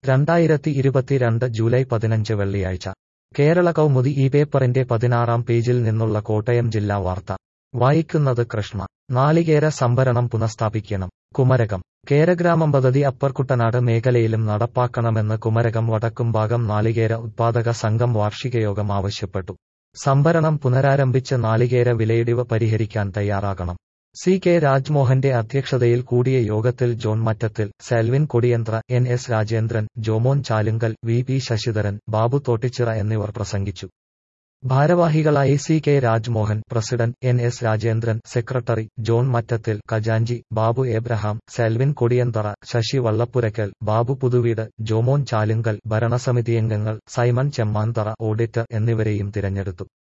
രണ്ടായിരത്തി ഇരുപത്തിരണ്ട് ജൂലൈ പതിനഞ്ച് വെള്ളിയാഴ്ച കേരള കൗമുദി ഈ പേപ്പറിന്റെ പതിനാറാം പേജിൽ നിന്നുള്ള കോട്ടയം ജില്ലാ വാർത്ത വായിക്കുന്നത് കൃഷ്ണ നാളികേര സംഭരണം പുനഃസ്ഥാപിക്കണം കുമരകം കേരഗ്രാമം പദ്ധതി അപ്പർ കുട്ടനാട് മേഖലയിലും നടപ്പാക്കണമെന്ന് കുമരകം വടക്കുംഭാഗം നാളികേര ഉത്പാദക സംഘം വാർഷികയോഗം ആവശ്യപ്പെട്ടു സംഭരണം പുനരാരംഭിച്ച് നാളികേര വിലയിടിവ് പരിഹരിക്കാൻ തയ്യാറാകണം സി കെ രാജ്മോഹന്റെ അധ്യക്ഷതയിൽ കൂടിയ യോഗത്തിൽ John Mattathil Selvin Kodiyanthra N S Rajendran Jomon Chalunkal V P Sasidharan Babu Thottichira എന്നിവർ പ്രസംഗിച്ചു ഭാരവാഹികളായി C K Rajmohan president N S Rajendran secretary John Mattathil ഖജാഞ്ചി ബാബു എബ്രഹാം സെൽവിൻ കൊടിയന്തറ ശശി വള്ളപ്പുരക്കൽ ബാബു പുതുവീട് ജോമോൻ ചാലുങ്കൽ ഭരണസമിതിയംഗങ്ങൾ സൈമൺ ചെമ്മാന്തറ ഓഡിറ്റർ എന്നിവരെയും തിരഞ്ഞെടുത്തു